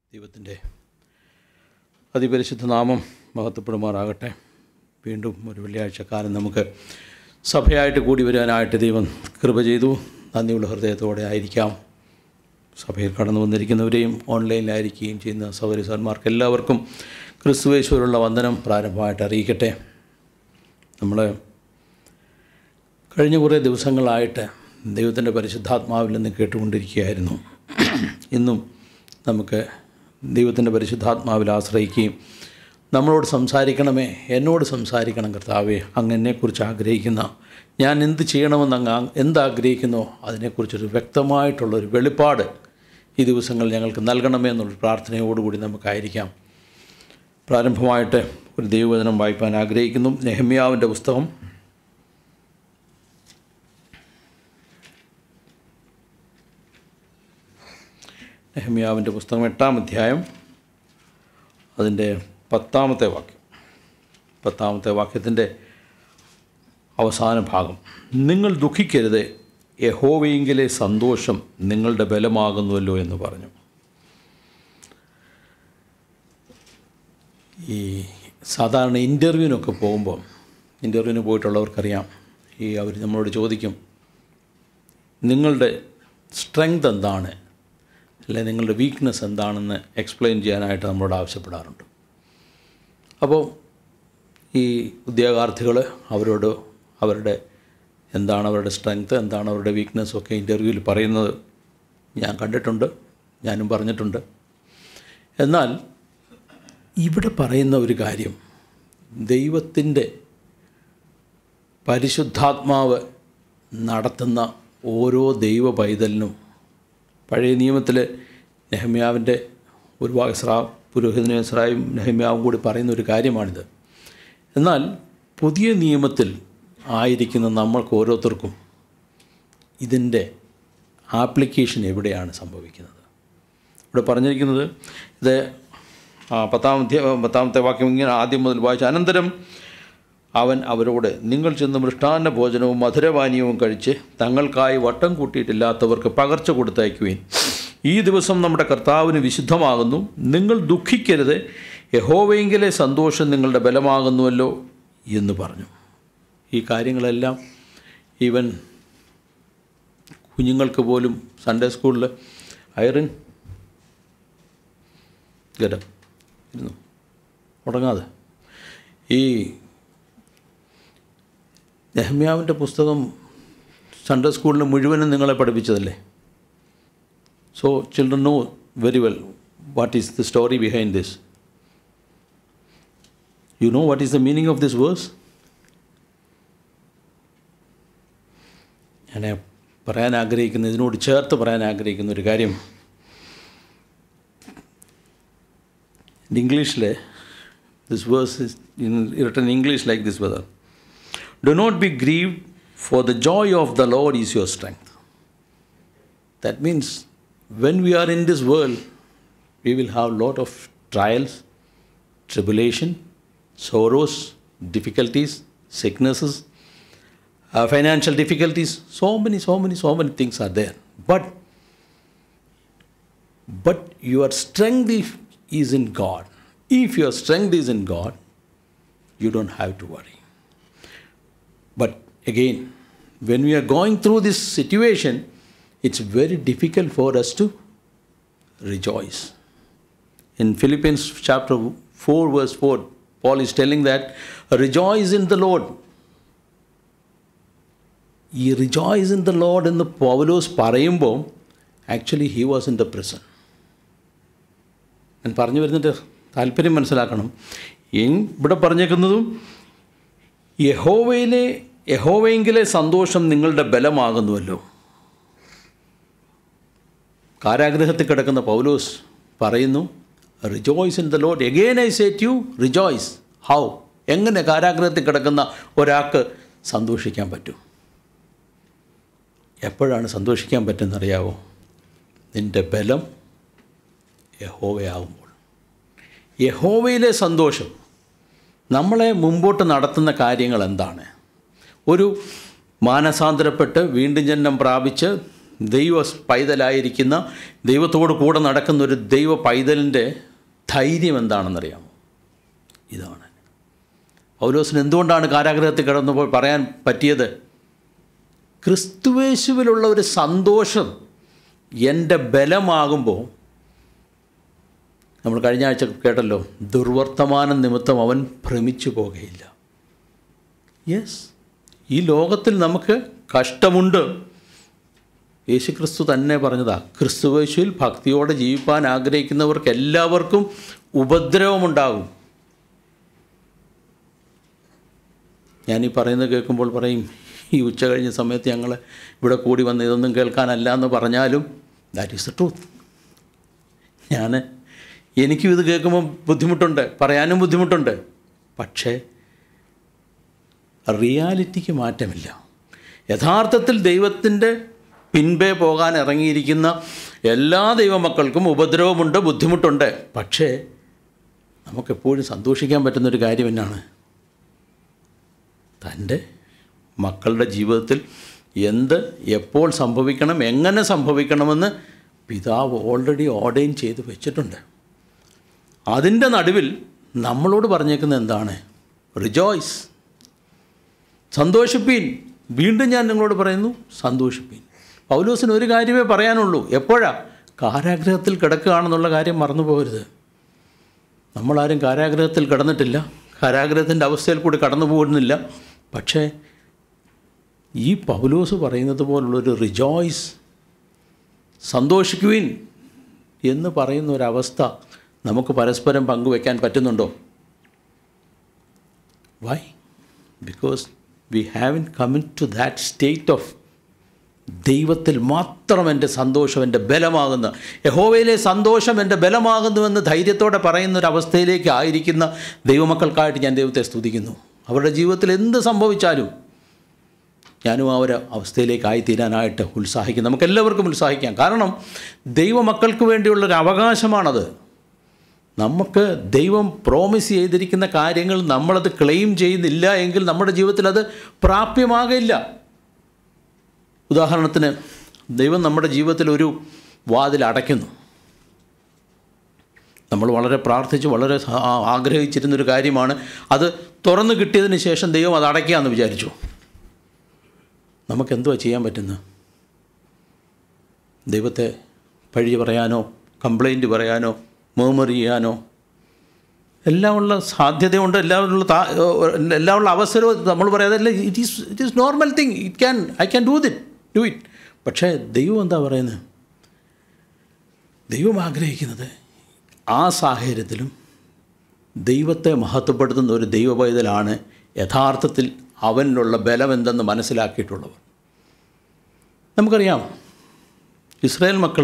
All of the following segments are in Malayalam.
ദൈവത്തിൻ്റെ അതിപരിശുദ്ധ നാമം മഹത്വപ്പെടുമാറാകട്ടെ വീണ്ടും ഒരു വെള്ളിയാഴ്ച കാലം നമുക്ക് സഭയായിട്ട് കൂടി വരാനായിട്ട് ദൈവം കൃപ ചെയ്തു നന്ദിയുള്ള ഹൃദയത്തോടെ ആയിരിക്കാം സഭയിൽ കടന്നു വന്നിരിക്കുന്നവരെയും ഓൺലൈനിലായിരിക്കുകയും ചെയ്യുന്ന സൗകര്യസന്മാർക്ക് എല്ലാവർക്കും ക്രിസ്തുവേശ്വരുള്ള വന്ദനം പ്രാരംഭമായിട്ട് അറിയിക്കട്ടെ നമ്മൾ കഴിഞ്ഞ കുറേ ദിവസങ്ങളായിട്ട് ദൈവത്തിൻ്റെ പരിശുദ്ധാത്മാവിൽ നിന്ന് കേട്ടുകൊണ്ടിരിക്കുകയായിരുന്നു ഇന്നും നമുക്ക് ദൈവത്തിൻ്റെ പരിശുദ്ധാത്മാവിൽ ആശ്രയിക്കുകയും നമ്മളോട് സംസാരിക്കണമേ എന്നോട് സംസാരിക്കണം കർത്താവേ അങ്ങ് എന്നെക്കുറിച്ച് ആഗ്രഹിക്കുന്ന ഞാൻ എന്ത് ചെയ്യണമെന്ന് അങ്ങ് ആ- എന്താഗ്രഹിക്കുന്നോ അതിനെക്കുറിച്ചൊരു വ്യക്തമായിട്ടുള്ളൊരു വെളിപ്പാട് ഈ ദിവസങ്ങൾ ഞങ്ങൾക്ക് നൽകണമേ എന്നുള്ളൊരു പ്രാർത്ഥനയോടുകൂടി നമുക്കായിരിക്കാം പ്രാരംഭമായിട്ട് ഒരു ദൈവവചനം വായിപ്പാൻ ആഗ്രഹിക്കുന്നു നെഹമ്യാവിൻ്റെ പുസ്തകം നെഹമ്യാവിൻ്റെ പുസ്തകം എട്ടാം അധ്യായം അതിൻ്റെ പത്താമത്തെ വാക്യം പത്താമത്തെ വാക്യത്തിൻ്റെ അവസാന ഭാഗം നിങ്ങൾ ദുഃഖിക്കരുത് യഹോവയെങ്കിലെ സന്തോഷം നിങ്ങളുടെ ബലമാകുന്നുവല്ലോ എന്ന് പറഞ്ഞു ഈ സാധാരണ ഇൻ്റർവ്യൂവിനൊക്കെ പോകുമ്പോൾ ഇൻ്റർവ്യൂവിന് പോയിട്ടുള്ളവർക്കറിയാം ഈ അവർ നമ്മളോട് ചോദിക്കും നിങ്ങളുടെ സ്ട്രെങ്ത് എന്താണ് അല്ലെ നിങ്ങളുടെ വീക്ക്നെസ് എന്താണെന്ന് എക്സ്പ്ലെയിൻ ചെയ്യാനായിട്ട് നമ്മളോട് ആവശ്യപ്പെടാറുണ്ട് അപ്പോൾ ഈ ഉദ്യോഗാർത്ഥികൾ അവരോട് അവരുടെ എന്താണ് അവരുടെ സ്ട്രെങ്ത് എന്താണ് അവരുടെ വീക്ക്നെസ് ഒക്കെ ഇൻ്റർവ്യൂവിൽ പറയുന്നത് ഞാൻ കണ്ടിട്ടുണ്ട് ഞാനും പറഞ്ഞിട്ടുണ്ട് എന്നാൽ ഇവിടെ പറയുന്ന ഒരു കാര്യം ദൈവത്തിൻ്റെ പരിശുദ്ധാത്മാവ് നടത്തുന്ന ഓരോ ദൈവ പൈതലിനും പഴയ നിയമത്തിൽ നെഹമ്യാവിൻ്റെ ഒരു വാസ്രാ പുരോഹിതന ഇസ്രായും നെഹമ്യാവും കൂടി പറയുന്ന ഒരു കാര്യമാണിത് എന്നാൽ പുതിയ നിയമത്തിൽ ആയിരിക്കുന്ന നമ്മൾക്ക് ഓരോരുത്തർക്കും ഇതിൻ്റെ ആപ്ലിക്കേഷൻ എവിടെയാണ് സംഭവിക്കുന്നത് ഇവിടെ പറഞ്ഞിരിക്കുന്നത് ഇത് ആ, പത്താമത്തെ പത്താമത്തെ വാക്യം ഇങ്ങനെ ആദ്യം മുതൽ വായിച്ചു അനന്തരം അവൻ അവരോട് നിങ്ങൾ ചെന്ന് മൃഷ്ടാന്ന ഭോജനവും മധുരപാനീയവും കഴിച്ച് തങ്ങൾക്കായി വട്ടം കൂട്ടിയിട്ടില്ലാത്തവർക്ക് പകർച്ച കൊടുത്തയക്കുവേൻ ഈ ദിവസം നമ്മുടെ കർത്താവിന് വിശുദ്ധമാകുന്നു നിങ്ങൾ ദുഃഖിക്കരുത് യഹോവയെങ്കിലെ സന്തോഷം നിങ്ങളുടെ ബലമാകുന്നുവല്ലോ എന്ന് പറഞ്ഞു ഈ കാര്യങ്ങളെല്ലാം ഈവൻ കുഞ്ഞുങ്ങൾക്ക് പോലും സൺഡേ സ്കൂളിൽ ഐറിൻ ഗരം ഇരുന്നു ഉടങ്ങാതെ ഈ നെഹമ്യാവിൻ്റെ പുസ്തകം സൺഡേ സ്കൂളിൽ മുഴുവനും നിങ്ങളെ പഠിപ്പിച്ചതല്ലേ so children know very well what is the story behind this you know what is the meaning of this verse ഞാൻ പറയാൻ ആഗ്രഹിക്കുന്ന ഇതിനോട് ചേർത്ത് പറയാൻ ആഗ്രഹിക്കുന്ന ഒരു കാര്യം ഇംഗ്ലീഷിൽ this verse is in written English like this whether do not be grieve for the joy of the Lord is your strength that means when we are in this world we will have lot of trials, tribulation, sorrows, difficulties, sicknesses, uh, financial difficulties. So many, so many, so many things are there. But but your strength if- is in God. If your strength is in God, you don't have to worry. But again, when we are going through this situation, it's very difficult for us to rejoice. In Philippians chapter 4, verse 4, Paul is telling that rejoice in the Lord. ഈ റിജോയ്സ് ഇൻ ദ ലോഡ് എന്ന് പൗലോസ് പറയുമ്പോൾ actually he was in the prison ഞാൻ പറഞ്ഞു വരുന്നതിൻ്റെ താല്പര്യം മനസ്സിലാക്കണം ഇൻ- ഇവിടെ പറഞ്ഞേക്കുന്നതും യഹോവയിലെ യഹോവയെങ്കിലെ സന്തോഷം നിങ്ങളുടെ ബലമാകുന്നുവല്ലോ കാരാഗ്രഹത്തിൽ കിടക്കുന്ന പൗലോസ് പറയുന്നു rejoice in the Lord again I said you rejoice how എങ്ങനെ കാരാഗ്രഹത്തിൽ കിടക്കുന്ന ഒരാൾക്ക് സന്തോഷിക്കാൻ പറ്റും എപ്പോഴാണ് സന്തോഷിക്കാൻ പറ്റുന്നറിയാവോ നിൻ്റെ ബലം യഹോവയാകുമ്പോൾ യഹോവയിലെ സന്തോഷം നമ്മളെ മുമ്പോട്ട് നടത്തുന്ന കാര്യങ്ങൾ എന്താണ് ഒരു മാനസാന്തരപ്പെട്ട് വീണ്ടും ജന്മം പ്രാപിച്ച് ദൈവ പൈതലായിരിക്കുന്ന ദൈവത്തോട് കൂടെ നടക്കുന്ന ഒരു ദൈവ പൈതലിൻ്റെ ധൈര്യം എന്താണെന്നറിയാമോ ഇതാണ് പൗലോസിന് എന്തുകൊണ്ടാണ് കാരാഗ്രഹത്തിൽ കിടന്നപ്പോൾ പറയാൻ പറ്റിയത് ക്രിസ്തുവേശുവിലുള്ള ഒരു സന്തോഷം എൻ്റെ ബലമാകുമ്പോൾ നമ്മൾ കഴിഞ്ഞ ആഴ്ച കേട്ടല്ലോ ദുർവർത്തമാനം നിമിത്തം അവൻ ഭ്രമിച്ചു പോകുകയില്ല യെസ് ഈ ലോകത്തിൽ നമുക്ക് കഷ്ടമുണ്ട് യേശുക്രിസ്തു തന്നെ പറഞ്ഞതാ ക്രിസ്തുവേശുവിൽ ഭക്തിയോടെ ജീവിപ്പാൻ ആഗ്രഹിക്കുന്നവർക്ക് എല്ലാവർക്കും ഉപദ്രവമുണ്ടാകും ഞാനീ പറയുന്നത് കേൾക്കുമ്പോൾ പറയും ഈ ഉച്ച കഴിഞ്ഞ സമയത്ത് ഞങ്ങൾ ഇവിടെ കൂടി വന്ന് ഇതൊന്നും കേൾക്കാനല്ല എന്ന് പറഞ്ഞാലും ദാറ്റ് ഈസ് ദ ട്രൂത്ത് ഞാൻ എനിക്കും ഇത് കേൾക്കുമ്പോൾ ബുദ്ധിമുട്ടുണ്ട് പറയാനും ബുദ്ധിമുട്ടുണ്ട് പക്ഷേ റിയാലിറ്റിക്ക് മാറ്റമില്ല യഥാർത്ഥത്തിൽ ദൈവത്തിൻ്റെ പിൻപേ പോകാൻ ഇറങ്ങിയിരിക്കുന്ന എല്ലാ ദൈവമക്കൾക്കും ഉപദ്രവമുണ്ട് ബുദ്ധിമുട്ടുണ്ട് പക്ഷേ നമുക്കെപ്പോഴും സന്തോഷിക്കാൻ പറ്റുന്നൊരു കാര്യം എന്നാണ് തൻ്റെ മക്കളുടെ ജീവിതത്തിൽ എന്ത് എപ്പോൾ സംഭവിക്കണം എങ്ങനെ സംഭവിക്കണമെന്ന് പിതാവ് ഓൾറെഡി ഓർഡൈൻ ചെയ്ത് വെച്ചിട്ടുണ്ട് അതിൻ്റെ നടുവിൽ നമ്മളോട് പറഞ്ഞേക്കുന്നത് എന്താണ് റിജോയ്സ് സന്തോഷിപ്പീൻ വീണ്ടും ഞാൻ നിങ്ങളോട് പറയുന്നു സന്തോഷിപ്പീൻ പൗലോസിന് ഒരു കാര്യമേ പറയാനുള്ളൂ എപ്പോഴാ കാരാഗ്രഹത്തിൽ കിടക്കുകയാണെന്നുള്ള കാര്യം മറന്നു പോകരുത് നമ്മളാരും കാരാഗ്രഹത്തിൽ കിടന്നിട്ടില്ല കാരാഗ്രഹത്തിൻ്റെ അവസ്ഥയിൽ കൂടി കടന്നു പോകുന്നില്ല പക്ഷേ ഈ പൗലോസ് പറയുന്നത് പോലുള്ളൊരു റിജോയ്സ് സന്തോഷിക്കുവിൻ എന്ന് പറയുന്ന ഒരവസ്ഥ നമുക്ക് പരസ്പരം പങ്കുവെക്കാൻ പറ്റുന്നുണ്ടോ why because we haven't coming to that state of ദൈവത്തിൽ മാത്രം എൻ്റെ സന്തോഷം എൻ്റെ ബലമാകുന്ന യഹോവയിലെ സന്തോഷം എൻ്റെ ബലമാകുന്നുവെന്ന് ധൈര്യത്തോടെ പറയുന്ന ഒരു അവസ്ഥയിലേക്ക് ആയിരിക്കുന്ന ദൈവമക്കൾക്കായിട്ട് ഞാൻ ദൈവത്തെ സ്തുതിക്കുന്നു അവരുടെ ജീവിതത്തിൽ എന്ത് സംഭവിച്ചാലും ഞാനും ആ ഒരു അവസ്ഥയിലേക്ക് ആയിത്തീരാനായിട്ട് ഉത്സാഹിക്കും നമുക്കെല്ലാവർക്കും ഉത്സാഹിക്കാം കാരണം ദൈവമക്കൾക്ക് വേണ്ടിയുള്ളൊരു അവകാശമാണത് നമുക്ക് ദൈവം പ്രോമിസ് ചെയ്തിരിക്കുന്ന കാര്യങ്ങൾ നമ്മളത് ക്ലെയിം ചെയ്യുന്നില്ല എങ്കിൽ നമ്മുടെ ജീവിതത്തിൽ അത് പ്രാപ്യമാകില്ല ഉദാഹരണത്തിന് ദൈവം നമ്മുടെ ജീവിതത്തിൽ ഒരു വാതിൽ അടയ്ക്കുന്നു നമ്മൾ വളരെ പ്രാർത്ഥിച്ച് വളരെ സ- ആ- ആഗ്രഹിച്ചിരുന്നൊരു കാര്യമാണ് അത് തുറന്നു കിട്ടിയതിന് ശേഷം ദൈവം അത് അടയ്ക്കാമെന്ന് വിചാരിച്ചു നമുക്കെന്തുവാ ചെയ്യാൻ പറ്റുന്നത് ദൈവത്തെ പഴി പറയാനോ കംപ്ലൈൻറ്റ് പറയാനോ മേമർ ചെയ്യാനോ എല്ലാം ഉള്ള സാധ്യതയുണ്ട് എല്ലാമുള്ള താ എല്ലാമുള്ള അവസരവും നമ്മൾ പറയാതല്ല it is it is normal thing it can I can do it do it പക്ഷേ ദൈവം എന്താ പറയുന്നത് ദൈവം ആഗ്രഹിക്കുന്നത് ആ സാഹചര്യത്തിലും ദൈവത്തെ മഹത്വപ്പെടുത്തുന്ന ഒരു ദൈവപൈതലാണ് യഥാർത്ഥത്തിൽ അവനിലുള്ള ബലം എന്തെന്ന് മനസ്സിലാക്കിയിട്ടുള്ളവർ നമുക്കറിയാം ഇസ്രായേൽ മക്കൾ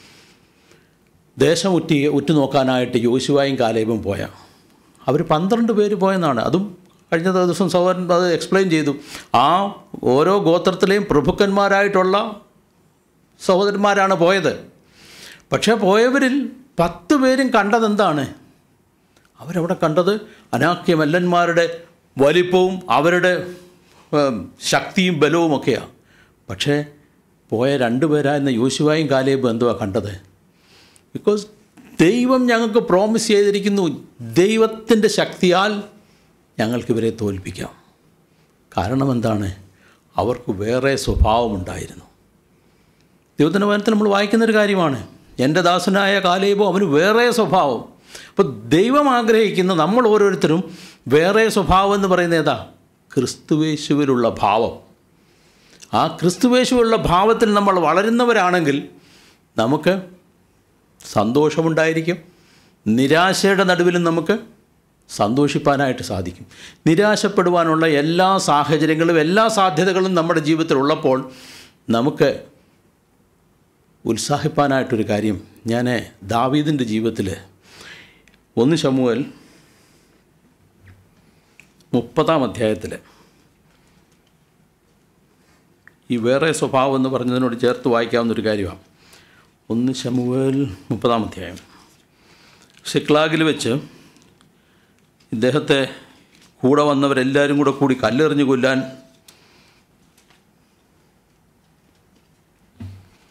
ദേശം ഉറ്റി ഉറ്റുനോക്കാനായിട്ട് യോശുവായും കാലേബും പോയ അവർ പന്ത്രണ്ട് പേര് പോയെന്നാണ് അതും കഴിഞ്ഞ ദിവസം സഹോദരൻ അത് എക്സ്പ്ലെയിൻ ചെയ്തു ആ ഓരോ ഗോത്രത്തിലെയും പ്രഭുക്കന്മാരായിട്ടുള്ള സഹോദരന്മാരാണ് പോയത് പക്ഷേ പോയവരിൽ പത്ത് പേരും കണ്ടതെന്താണ് അവരവിടെ കണ്ടത് അനാക്യമല്ലന്മാരുടെ വലിപ്പവും അവരുടെ ഏം, ശക്തിയും ബലവും ഒക്കെയാണ് പക്ഷേ പോയ രണ്ടുപേരായിരുന്ന യോശുവായും കാലേബും എന്തുവാ കണ്ടത് ബിക്കോസ് ദൈവം ഞങ്ങൾക്ക് പ്രോമിസ് ചെയ്തിരിക്കുന്നു ദൈവത്തിൻ്റെ ശക്തിയാൽ ഞങ്ങൾക്ക് ഇവരെ തോൽപ്പിക്കാം കാരണം എന്താണ് അവർക്ക് വേറെ സ്വഭാവമുണ്ടായിരുന്നു ദൈവത്തിൻ്റെ വചനത്തിൽ നമ്മൾ വായിക്കുന്നൊരു കാര്യമാണ് എൻ്റെ ദാസനായ കാലേബോ അവന് വേറെ സ്വഭാവം അപ്പോൾ ദൈവം ആഗ്രഹിക്കുന്ന നമ്മൾ ഓരോരുത്തരും വേറെ സ്വഭാവം എന്ന് പറയുന്നത് ഏതാ ക്രിസ്തുവേശുവിലുള്ള ഭാവം ആ ക്രിസ്തുവേശുവിലുള്ള ഭാവത്തിൽ നമ്മൾ വളരുന്നവരാണെങ്കിൽ നമുക്ക് സന്തോഷമുണ്ടായിരിക്കും നിരാശയുടെ നടുവിലും നമുക്ക് സന്തോഷിപ്പാനായിട്ട് സാധിക്കും നിരാശപ്പെടുവാനുള്ള എല്ലാ സാഹചര്യങ്ങളും എല്ലാ സാധ്യതകളും നമ്മുടെ ജീവിതത്തിൽ ഉള്ളപ്പോൾ നമുക്ക് ഉത്സാഹിപ്പാനായിട്ടൊരു കാര്യം ഞാൻ ദാവീദിൻ്റെ ജീവിതത്തിൽ ഒന്ന് ശമുവൽ മുപ്പതാം അധ്യായത്തിൽ ഈ വേറെ സ്വഭാവം എന്ന് പറഞ്ഞതിനോട് ചേർത്ത് വായിക്കാവുന്ന ഒരു കാര്യമാണ് ഒന്ന് ശമുവേൽ മുപ്പതാം അധ്യായം സിക്ലാഗിൽ വെച്ച് ഇദ്ദേഹത്തെ കൂടെ വന്നവരെല്ലാവരും കൂടെ കൂടി കല്ലെറിഞ്ഞ് കൊല്ലാൻ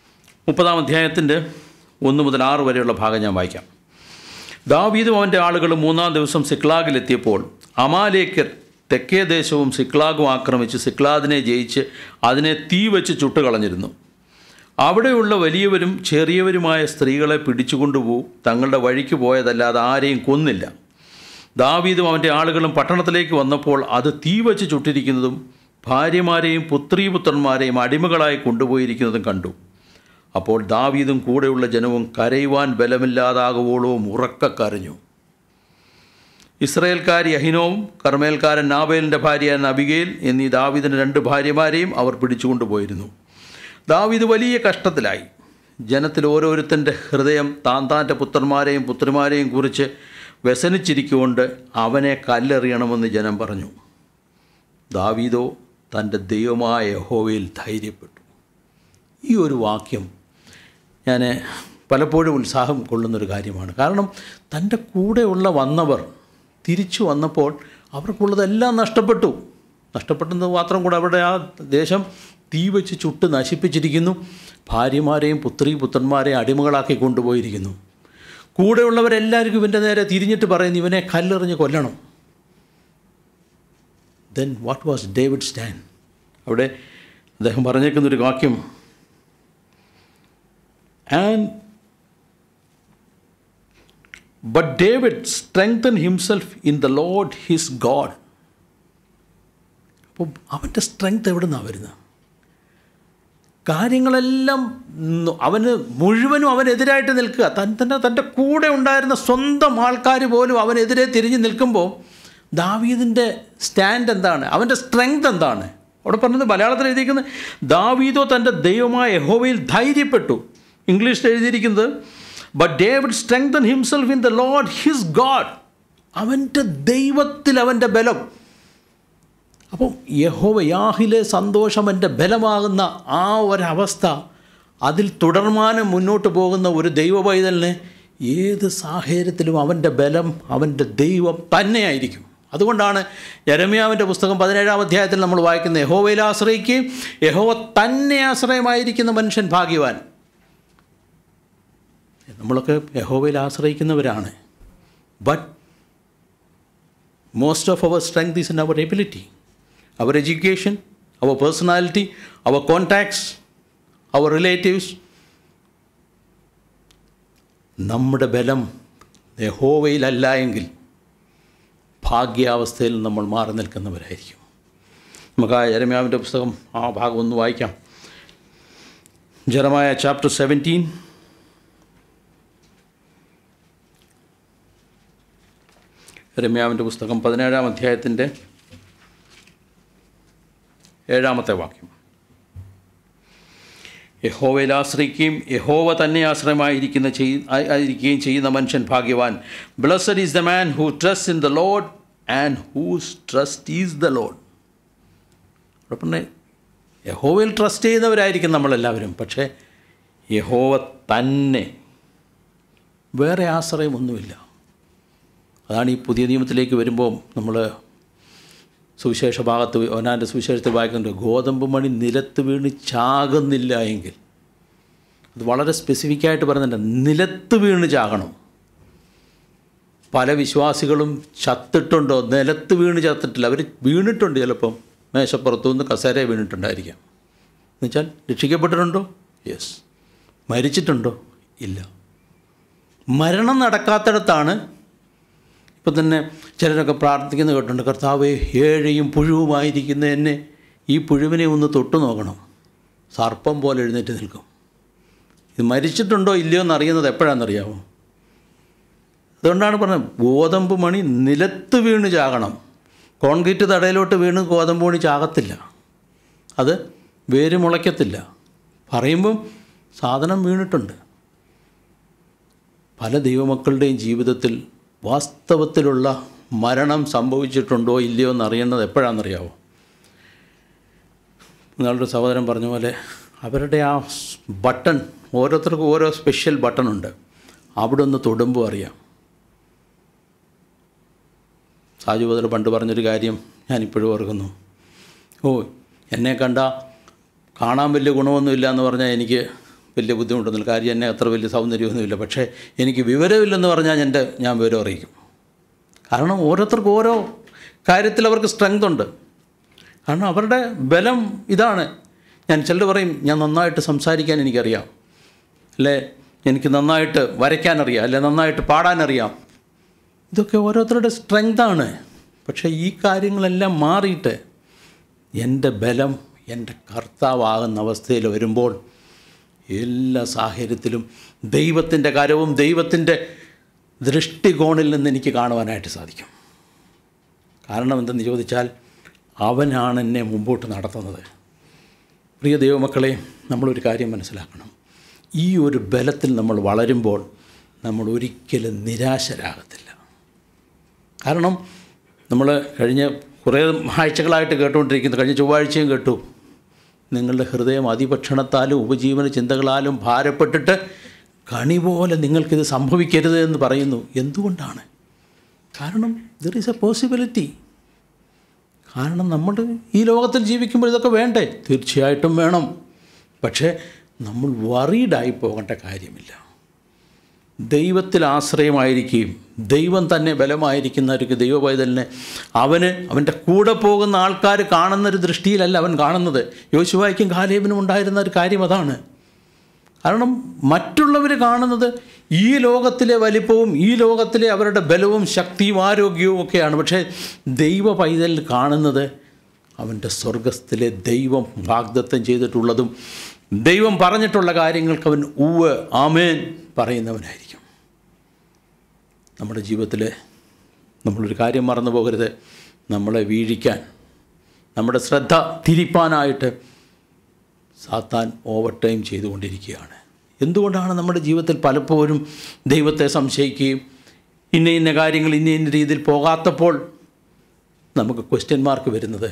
മുപ്പതാം അധ്യായത്തിൻ്റെ ഒന്ന് മുതൽ ആറ് വരെയുള്ള ഭാഗം ഞാൻ വായിക്കാം ദാവീദും അവൻ്റെ ആളുകളും മൂന്നാം ദിവസം സിക്ലാഗിലെത്തിയപ്പോൾ അമാലേക്കർ തെക്കേ ദേശവും സിക്ലാഗും ആക്രമിച്ച് സിക്ലാദിനെ ജയിച്ച് അതിനെ തീ വെച്ച് ചുട്ടുകളഞ്ഞിരുന്നു അവിടെയുള്ള വലിയവരും ചെറിയവരുമായ സ്ത്രീകളെ പിടിച്ചുകൊണ്ടുപോകും തങ്ങളുടെ വഴിക്ക് പോയതല്ലാതെ ആരെയും കൊന്നില്ല ദാവീദും അവൻ്റെ ആളുകളും പട്ടണത്തിലേക്ക് വന്നപ്പോൾ അത് തീ വെച്ച് ചുട്ടിരിക്കുന്നതും ഭാര്യമാരെയും പുത്രീപുത്രന്മാരെയും അടിമകളായി കൊണ്ടുപോയിരിക്കുന്നതും കണ്ടു അപ്പോൾ ദാവീദും കൂടെയുള്ള ജനവും കരയുവാൻ ബലമില്ലാതാകുവോളവും ഉറക്ക കരഞ്ഞു ഇസ്രയേൽക്കാരി അഹിനോവും കർമ്മേൽക്കാരൻ നാബേലിൻ്റെ ഭാര്യ നബികേൽ എന്നീ ദാവീദിൻ്റെ രണ്ട് ഭാര്യമാരെയും അവർ പിടിച്ചുകൊണ്ടുപോയിരുന്നു ദാവീദ് വലിയ കഷ്ടത്തിലായി ജനത്തിൽ ഓരോരുത്തൻ്റെ ഹൃദയം താൻ താൻ്റെ പുത്രന്മാരെയും പുത്രിമാരെയും കുറിച്ച് വ്യസനിച്ചിരിക്കൊണ്ട് അവനെ കല്ലെറിയണമെന്ന് ജനം പറഞ്ഞു ദാവീദോ തൻ്റെ ദൈവമായ യഹോവയിൽ ധൈര്യപ്പെട്ടു ഈ ഒരു വാക്യം ഞാൻ പലപ്പോഴും ഉത്സാഹം കൊള്ളുന്നൊരു കാര്യമാണ് കാരണം തൻ്റെ കൂടെയുള്ള വന്നവർ തിരിച്ചു വന്നപ്പോൾ അവർക്കുള്ളതെല്ലാം നഷ്ടപ്പെട്ടു നഷ്ടപ്പെട്ടെന്ന് മാത്രം കൂടെ അവരുടെ ആ ദേശം തീ വെച്ച് ചുട്ട് നശിപ്പിച്ചിരിക്കുന്നു ഭാര്യമാരെയും പുത്രി പുത്രന്മാരെയും അടിമകളാക്കി കൊണ്ടുപോയിരിക്കുന്നു കൂടെയുള്ളവരെല്ലാവർക്കും ഇവൻ്റെ നേരെ തിരിഞ്ഞിട്ട് പറയുന്നു ഇവനെ കല്ലെറിഞ്ഞ് കൊല്ലണം then what was David stand അവിടെ അദ്ദേഹം പറഞ്ഞേക്കുന്നൊരു വാക്യം and but David strengthen himself in the Lord his God അപ്പോൾ അവൻ്റെ സ്ട്രെങ്ത് എവിടെ നിന്നാണ് വരുന്നത് കാര്യങ്ങളെല്ലാം ന- അവന് മുഴുവനും അവനെതിരായിട്ട് നിൽക്കുക തൻ തന്നെ തൻ്റെ കൂടെ ഉണ്ടായിരുന്ന സ്വന്തം ആൾക്കാർ പോലും അവനെതിരെ തിരിഞ്ഞ് നിൽക്കുമ്പോൾ ദാവീദിൻ്റെ സ്റ്റാൻഡ് എന്താണ് അവൻ്റെ സ്ട്രെങ്ത് എന്താണ് അവിടെ പറഞ്ഞത് മലയാളത്തിൽ എഴുതിയിരിക്കുന്നത് ദാവീദോ തൻ്റെ ദൈവമായ യഹോവയിൽ ധൈര്യപ്പെട്ടു ഇംഗ്ലീഷിൽ എഴുതിയിരിക്കുന്നത് but David strengthen himself in the Lord his God അവൻ്റെ ദൈവത്തിൽ അവൻ്റെ ബലം അപ്പം യഹോവ യാഹിലെ സന്തോഷം എൻ്റെ ബലമാകുന്ന ആ ഒരവസ്ഥ അതിൽ തുടർമാനം മുന്നോട്ട് പോകുന്ന ഒരു ദൈവ പൈതലിന് ഏത് സാഹചര്യത്തിലും അവൻ്റെ ബലം അവൻ്റെ ദൈവം തന്നെയായിരിക്കും അതുകൊണ്ടാണ് യരമ്യാവിൻ്റെ പുസ്തകം പതിനേഴാം അധ്യായത്തിൽ നമ്മൾ വായിക്കുന്ന യഹോവയിൽ ആശ്രയിക്കുകയും യഹോവ തന്നെ ആശ്രയമായിരിക്കുന്ന മനുഷ്യൻ ഭാഗ്യവാൻ നമ്മളൊക്കെ യഹോവയിൽ ആശ്രയിക്കുന്നവരാണ് but most of our strength is in our ability, our education, our personality, our contacts, our relatives. നമ്മുടെ ബലം യഹോവയിലല്ല എങ്കിൽ ഭാഗ്യാവസ്ഥയിൽ നമ്മൾ മാറി നിൽക്കുന്നവരായിരിക്കും നമുക്ക് ആ ജരമ്യാവിൻ്റെ പുസ്തകം ആ ഭാഗം ഒന്ന് വായിക്കാം ജറമായ ചാപ്റ്റർ സെവൻറ്റീൻ രമ്യാവിൻ്റെ പുസ്തകം പതിനേഴാം അധ്യായത്തിൻ്റെ ഏഴാമത്തെ വാക്യം യഹോവയിൽ ആശ്രയിക്കുകയും യഹോവ തന്നെ ആശ്രയമായിരിക്കുന്ന ചെയ് ആയി- ആയിരിക്കുകയും ചെയ്യുന്ന മനുഷ്യൻ ഭാഗ്യവാൻ blessed is the man who trust in the Lord and whose trust is the Lord അവിടെ പറഞ്ഞേ യഹോവയിൽ ട്രസ്റ്റ് ചെയ്യുന്നവരായിരിക്കും നമ്മളെല്ലാവരും പക്ഷേ യഹോവ തന്നെ വേറെ ആശ്രയമൊന്നുമില്ല അതാണ് ഈ പുതിയ നിയമത്തിലേക്ക് വരുമ്പോൾ നമ്മൾ സുവിശേഷ ഭാഗത്ത് ഒനാൻ്റെ സുവിശേഷത്തിൽ വായിക്കുന്നുണ്ട് ഗോതമ്പ് മണി നിലത്ത് വീണ് ചാകുന്നില്ല എങ്കിൽ അത് വളരെ സ്പെസിഫിക്കായിട്ട് പറയുന്നുണ്ട് നിലത്ത് വീണ് ചാകണം പല വിശ്വാസികളും ചത്തിട്ടുണ്ടോ നിലത്ത് വീണ് ചത്തിട്ടില്ല അവർ വീണിട്ടുണ്ട് ചിലപ്പം മേശപ്പുറത്തു നിന്ന് കസേര വീണിട്ടുണ്ടായിരിക്കാം എന്നുവെച്ചാൽ രക്ഷിക്കപ്പെട്ടിട്ടുണ്ടോ യെസ് മരിച്ചിട്ടുണ്ടോ ഇല്ല മരണം നടക്കാത്തിടത്താണ് ഇപ്പം തന്നെ ചിലരൊക്കെ പ്രാർത്ഥിക്കുന്ന കേട്ടിട്ടുണ്ട് കർത്താവെ ഏഴയും പുഴുവുമായിരിക്കുന്ന എന്നെ ഈ പുഴുവിനെ ഒന്ന് തൊട്ടു നോക്കണം സർപ്പം പോലെ എഴുന്നേറ്റ് നിൽക്കും ഇത് മരിച്ചിട്ടുണ്ടോ ഇല്ലയോ എന്ന് അറിയുന്നത് എപ്പോഴാണെന്നറിയാമോ അതുകൊണ്ടാണ് പറഞ്ഞത് ഗോതമ്പ് മണി നിലത്ത് വീണ് ചാകണം കോൺക്രീറ്റ് തടയിലോട്ട് വീണ് ഗോതമ്പ് മണി ചാകത്തില്ല അത് വേര് മുളയ്ക്കത്തില്ല പറയുമ്പം സാധനം വീണിട്ടുണ്ട് പല ദൈവമക്കളുടെയും ജീവിതത്തിൽ വാസ്തവത്തിലുള്ള മരണം സംഭവിച്ചിട്ടുണ്ടോ ഇല്ലയോ എന്ന് അറിയുന്നത് എപ്പോഴാണെന്നറിയാവോ നിങ്ങളുടെ സഹോദരൻ പറഞ്ഞ പോലെ അവരുടെ ആ ബട്ടൺ ഓരോരുത്തർക്കും ഓരോ സ്പെഷ്യൽ ബട്ടൺ ഉണ്ട് അവിടെ ഒന്ന് തൊടുമ്പോൾ അറിയാം സാജു ബദർ പണ്ട് പറഞ്ഞൊരു കാര്യം ഞാനിപ്പോഴും ഓർക്കുന്നു ഓ എന്നെ കണ്ട കാണാൻ വലിയ ഗുണമൊന്നുമില്ല എന്ന് പറഞ്ഞാൽ എനിക്ക് വലിയ ബുദ്ധിമുട്ടൊന്നുമില്ല കാര്യം എന്നെ അത്ര വലിയ സൗന്ദര്യമൊന്നുമില്ല പക്ഷേ എനിക്ക് വിവരമില്ലെന്ന് പറഞ്ഞാൽ എൻ്റെ ഞാൻ വിവരം അറിയിക്കും കാരണം ഓരോരുത്തർക്കും ഓരോ കാര്യത്തിൽ അവർക്ക് സ്ട്രെങ്ത് ഉണ്ട് കാരണം അവരുടെ ബലം ഇതാണ് ഞാൻ ചിലർ പറയും ഞാൻ നന്നായിട്ട് സംസാരിക്കാൻ എനിക്കറിയാം അല്ലേ എനിക്ക് നന്നായിട്ട് വരയ്ക്കാനറിയാം അല്ലെ നന്നായിട്ട് പാടാനറിയാം ഇതൊക്കെ ഓരോരുത്തരുടെ സ്ട്രെങ്താണ് പക്ഷേ ഈ കാര്യങ്ങളെല്ലാം മാറിയിട്ട് എൻ്റെ ബലം എൻ്റെ കർത്താവാകുന്ന അവസ്ഥയിൽ വരുമ്പോൾ എല്ലാ സാഹചര്യത്തിലും ദൈവത്തിൻ്റെ കരവും ദൈവത്തിൻ്റെ ദൃഷ്ടികോണിൽ നിന്ന് എനിക്ക് കാണുവാനായിട്ട് സാധിക്കും കാരണം എന്തെന്ന് ചോദിച്ചാൽ അവനാണ് എന്നെ മുമ്പോട്ട് നടത്തുന്നത് പ്രിയ ദൈവമക്കളെ നമ്മളൊരു കാര്യം മനസ്സിലാക്കണം ഈ ഒരു ബലത്തിൽ നമ്മൾ വളരുമ്പോൾ നമ്മൾ ഒരിക്കലും നിരാശരാകത്തില്ല കാരണം നമ്മൾ കഴിഞ്ഞ കുറേ ആഴ്ചകളായിട്ട് കേട്ടുകൊണ്ടിരിക്കുന്നത് കഴിഞ്ഞ ചൊവ്വാഴ്ചയും കേട്ടു നിങ്ങളുടെ ഹൃദയം അതിഭക്ഷണത്താലും ഉപജീവന ചിന്തകളാലും ഭാരപ്പെട്ടിട്ട് കണി പോലെ നിങ്ങൾക്കിത് സംഭവിക്കരുത് എന്ന് പറയുന്നു എന്തുകൊണ്ടാണ് കാരണം ദർ ഈസ് എ പോസിബിലിറ്റി കാരണം നമ്മൾ ഈ ലോകത്തിൽ ജീവിക്കുമ്പോൾ ഇതൊക്കെ വേണ്ടേ തീർച്ചയായിട്ടും വേണം പക്ഷേ നമ്മൾ വറീഡായി പോകേണ്ട കാര്യമില്ല ദൈവത്തിൽ ആശ്രയമായിരിക്കുകയും ദൈവം തന്നെ ബലമായിരിക്കുന്ന ഒരു ദൈവപൈതലിനെ അവന് അവൻ്റെ കൂടെ പോകുന്ന ആൾക്കാർ കാണുന്നൊരു ദൃഷ്ടിയിലല്ല അവൻ കാണുന്നത് യോശുവായ്ക്കും കാലേബിനും ഉണ്ടായിരുന്ന ഒരു കാര്യം അതാണ് കാരണം മറ്റുള്ളവർ കാണുന്നത് ഈ ലോകത്തിലെ വലിപ്പവും ഈ ലോകത്തിലെ അവരുടെ ബലവും ശക്തിയും ആരോഗ്യവും ഒക്കെയാണ് പക്ഷേ ദൈവ പൈതൽ കാണുന്നത് അവൻ്റെ സ്വർഗത്തിലെ ദൈവം വാഗ്ദത്തം ചെയ്തിട്ടുള്ളതും ദൈവം പറഞ്ഞിട്ടുള്ള കാര്യങ്ങൾക്ക് അവൻ ഉവ് ആമേൻ പറയുന്നവനായിരിക്കും നമ്മുടെ ജീവിതത്തിൽ നമ്മളൊരു കാര്യം മറന്നു പോകരുത് നമ്മളെ വീഴിക്കാൻ നമ്മുടെ ശ്രദ്ധ തിരിപ്പാനായിട്ട് സാത്താൻ ഓവർ ടൈം ചെയ്തുകൊണ്ടിരിക്കുകയാണ് എന്തുകൊണ്ടാണ് നമ്മുടെ ജീവിതത്തിൽ പലപ്പോഴും ദൈവത്തെ സംശയിക്കുകയും ഇന്ന ഇന്ന കാര്യങ്ങൾ ഇന്ന ഇന്ന രീതിയിൽ പോകാത്തപ്പോൾ നമുക്ക് ക്വസ്റ്റ്യൻ മാർക്ക് വരുന്നത്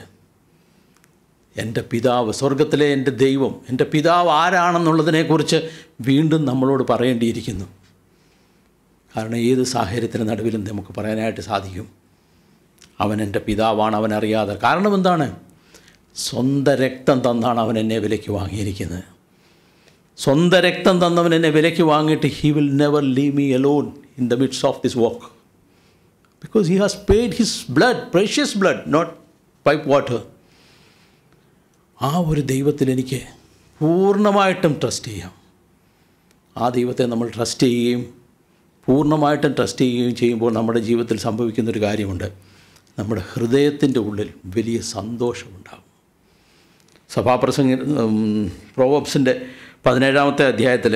എൻ്റെ പിതാവ് സ്വർഗത്തിലെ എൻ്റെ ദൈവം എൻ്റെ പിതാവ് ആരാണെന്നുള്ളതിനെക്കുറിച്ച് വീണ്ടും നമ്മളോട് പറയേണ്ടിയിരിക്കുന്നു കാരണം ഏത് സാഹചര്യത്തിന് നടുവിലും നമുക്ക് പറയാനായിട്ട് സാധിക്കും അവൻ എൻ്റെ പിതാവാണ് അവൻ അറിയാതെ കാരണം എന്താണ് സ്വന്തം രക്തം തന്നാണ് അവൻ എന്നെ വിലയ്ക്ക് വാങ്ങിയിരിക്കുന്നത് സ്വന്തം രക്തം തന്നവൻ എന്നെ വിലയ്ക്ക് വാങ്ങിയിട്ട് he will never leave me alone in the midst of this work because he has paid his blood precious blood not pipe water ആ ഒരു ദൈവത്തിൽ എനിക്ക് പൂർണ്ണമായിട്ടും ട്രസ്റ്റ് ചെയ്യാം ആ ദൈവത്തെ നമ്മൾ ട്രസ്റ്റ് ചെയ്യുകയും പൂർണ്ണമായിട്ടും ട്രസ്റ്റ് ചെയ്യുകയും ചെയ്യുമ്പോൾ നമ്മുടെ ജീവിതത്തിൽ സംഭവിക്കുന്നൊരു കാര്യമുണ്ട് നമ്മുടെ ഹൃദയത്തിൻ്റെ ഉള്ളിൽ വലിയ സന്തോഷമുണ്ടാകും സഭാപ്രസംഗ പ്രോവബ്സിൻ്റെ പതിനേഴാമത്തെ അധ്യായത്തിൽ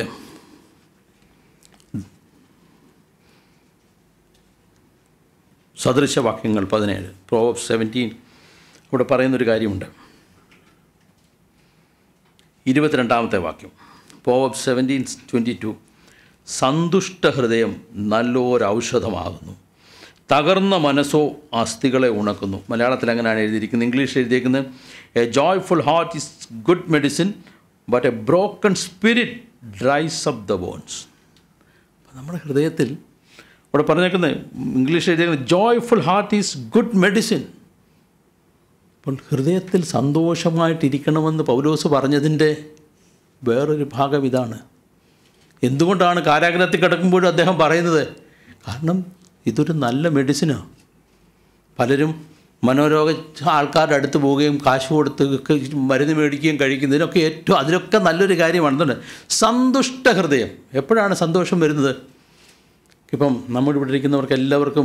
സദൃശവാക്യങ്ങൾ പതിനേഴ് പ്രോവബ്സ് സെവൻറ്റീൻ ഇവിടെ പറയുന്നൊരു കാര്യമുണ്ട് ഇരുപത്തിരണ്ടാമത്തെ വാക്യം പ്രോവബ്സ് സെവൻറ്റീൻ ട്വൻറ്റി ടു സന്തുഷ്ട ഹൃദയം നല്ലൊരു ഔഷധമാകുന്നു തകർന്ന മനസ്സോ അസ്ഥികളെ ഉണക്കുന്നു മലയാളത്തിൽ അങ്ങനെയാണ് എഴുതിയിരിക്കുന്നത് ഇംഗ്ലീഷ് എഴുതിയിരിക്കുന്നത് a joyful heart is good medicine but a broken spirit dries up the bones നമ്മുടെ ഹൃദയത്തിൽ ഇവിടെ പറഞ്ഞേക്കുന്നത് ഇംഗ്ലീഷ് എഴുതിയിരിക്കുന്നത് joyful heart is good medicine അപ്പോൾ ഹൃദയത്തിൽ സന്തോഷമായിട്ടിരിക്കണമെന്ന് പൗലോസ് പറഞ്ഞതിൻ്റെ വേറൊരു ഭാഗം ഇതാണ് എന്തുകൊണ്ടാണ് കാരാഗ്രഹത്തിൽ കിടക്കുമ്പോഴും അദ്ദേഹം പറയുന്നത് കാരണം ഇതൊരു നല്ല മെഡിസിനാണ് പലരും മനോരോഗ ആൾക്കാരുടെ അടുത്ത് പോവുകയും കാശ് കൊടുത്ത് മരുന്ന് മേടിക്കുകയും കഴിക്കുന്നതിനൊക്കെ ഏറ്റവും അതിലൊക്കെ നല്ലൊരു കാര്യമാണ് എന്തുണ്ട് സന്തുഷ്ട ഹൃദയം എപ്പോഴാണ് സന്തോഷം വരുന്നത് ഇപ്പം നമ്മുടെ ഇവിടെ ഇരിക്കുന്നവർക്ക് എല്ലാവർക്കും